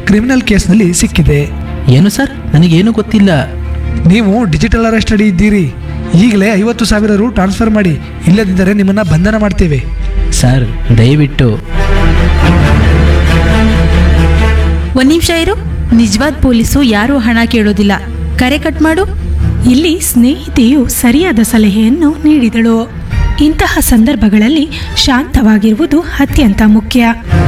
criminal ಕೇಸ್ನಲ್ಲಿ ಸಿಕ್ಕಿದೆ ಏನು ಸರ್ ನನಗೇನು ಗೊತ್ತಿಲ್ಲ ನೀವು ಡಿಜಿಟಲ್ ಅರೆಸ್ಟ್ ಅಡಿ ಇದ್ದೀರಿ ಈಗಲೇ ಐವತ್ತು ಸಾವಿರ ರು ಟ್ರಾನ್ಸ್ಫರ್ ಮಾಡಿ ಇಲ್ಲದಿದ್ದರೆ ನಿಮ್ಮನ್ನ ಬಂಧನ ಮಾಡ್ತೇವೆ ಸರ್ ದಯವಿಟ್ಟು ಒಂದ್ ನಿಮಿಷ ಇರು ನಿಜವಾದ ಪೊಲೀಸು ಯಾರೂ ಹಣ ಕೇಳೋದಿಲ್ಲ ಕರೆ ಕಟ್ ಮಾಡು ಇಲ್ಲಿ ಸ್ನೇಹಿತೆಯು ಸರಿಯಾದ ಸಲಹೆಯನ್ನು ನೀಡಿದಳು ಇಂತಹ ಸಂದರ್ಭಗಳಲ್ಲಿ ಶಾಂತವಾಗಿರುವುದು ಅತ್ಯಂತ ಮುಖ್ಯ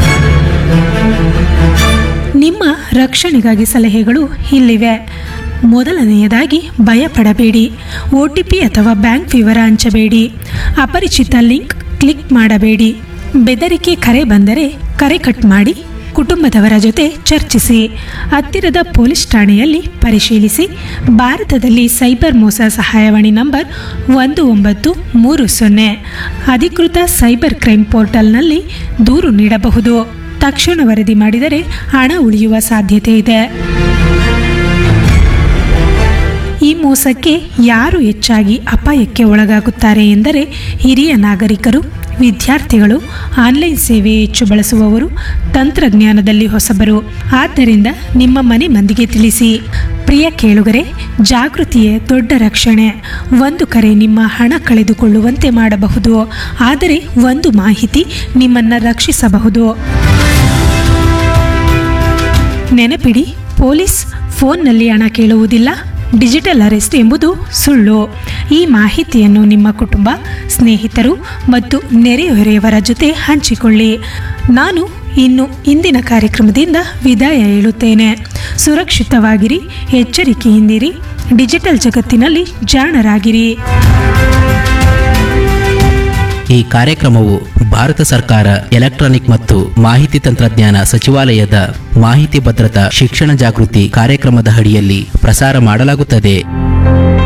ನಿಮ್ಮ ರಕ್ಷಣೆಗಾಗಿ ಸಲಹೆಗಳು ಇಲ್ಲಿವೆ ಮೊದಲನೆಯದಾಗಿ ಭಯಪಡಬೇಡಿ ಒ ಟಿ ಪಿ ಅಥವಾ ಬ್ಯಾಂಕ್ ವಿವರ ಹಂಚಬೇಡಿ ಅಪರಿಚಿತ ಲಿಂಕ್ ಕ್ಲಿಕ್ ಮಾಡಬೇಡಿ ಬೆದರಿಕೆ ಕರೆ ಬಂದರೆ ಕರೆ ಕಟ್ ಮಾಡಿ ಕುಟುಂಬದವರ ಜೊತೆ ಚರ್ಚಿಸಿ ಹತ್ತಿರದ ಪೊಲೀಸ್ ಠಾಣೆಯಲ್ಲಿ ಪರಿಶೀಲಿಸಿ ಭಾರತದಲ್ಲಿ ಸೈಬರ್ ಮೋಸ ಸಹಾಯವಾಣಿ ನಂಬರ್ ಒಂದು ಒಂಬತ್ತು ಮೂರು ಸೊನ್ನೆ ಅಧಿಕೃತ ಸೈಬರ್ ಕ್ರೈಮ್ ಪೋರ್ಟಲ್ನಲ್ಲಿ ದೂರು ನೀಡಬಹುದು ತಕ್ಷಣ ವರದಿ ಮಾಡಿದರೆ ಹಣ ಉಳಿಯುವ ಸಾಧ್ಯತೆ ಇದೆ ಈ ಮೋಸಕ್ಕೆ ಯಾರು ಹೆಚ್ಚಾಗಿ ಅಪಾಯಕ್ಕೆ ಒಳಗಾಗುತ್ತಾರೆ ಎಂದರೆ ಹಿರಿಯ ನಾಗರಿಕರು ವಿದ್ಯಾರ್ಥಿಗಳು ಆನ್ಲೈನ್ ಸೇವೆ ಹೆಚ್ಚು ಬಳಸುವವರು ತಂತ್ರಜ್ಞಾನದಲ್ಲಿ ಹೊಸಬರು ಆದ್ದರಿಂದ ನಿಮ್ಮ ಮನೆ ಮಂದಿಗೆ ತಿಳಿಸಿ ಪ್ರಿಯ ಕೇಳುಗರೆ ಜಾಗೃತಿಯೇ ದೊಡ್ಡ ರಕ್ಷಣೆ ಒಂದು ಕರೆ ನಿಮ್ಮ ಹಣ ಕಳೆದುಕೊಳ್ಳುವಂತೆ ಮಾಡಬಹುದು ಆದರೆ ಒಂದು ಮಾಹಿತಿ ನಿಮ್ಮನ್ನು ರಕ್ಷಿಸಬಹುದು ನೆನಪಿಡಿ ಪೊಲೀಸ್ ಫೋನ್ನಲ್ಲಿ ಹಣ ಕೇಳುವುದಿಲ್ಲ ಡಿಜಿಟಲ್ ಅರೆಸ್ಟ್ ಎಂಬುದು ಸುಳ್ಳು ಈ ಮಾಹಿತಿಯನ್ನು ನಿಮ್ಮ ಕುಟುಂಬ ಸ್ನೇಹಿತರು ಮತ್ತು ನೆರೆಹೊರೆಯವರ ಜೊತೆ ಹಂಚಿಕೊಳ್ಳಿ ನಾನು ಇನ್ನು ಇಂದಿನ ಕಾರ್ಯಕ್ರಮದಿಂದ ವಿದಾಯ ಹೇಳುತ್ತೇನೆ ಸುರಕ್ಷಿತವಾಗಿರಿ ಎಚ್ಚರಿಕೆಯಿಂದಿರಿ ಡಿಜಿಟಲ್ ಜಗತ್ತಿನಲ್ಲಿ ಜಾಣರಾಗಿರಿ ಈ ಕಾರ್ಯಕ್ರಮವು ಭಾರತ ಸರ್ಕಾರ ಎಲೆಕ್ಟ್ರಾನಿಕ್ ಮತ್ತು ಮಾಹಿತಿ ತಂತ್ರಜ್ಞಾನ ಸಚಿವಾಲಯದ ಮಾಹಿತಿ ಭದ್ರತಾ ಶಿಕ್ಷಣ ಜಾಗೃತಿ ಕಾರ್ಯಕ್ರಮದ ಅಡಿಯಲ್ಲಿ ಪ್ರಸಾರ ಮಾಡಲಾಗುತ್ತದೆ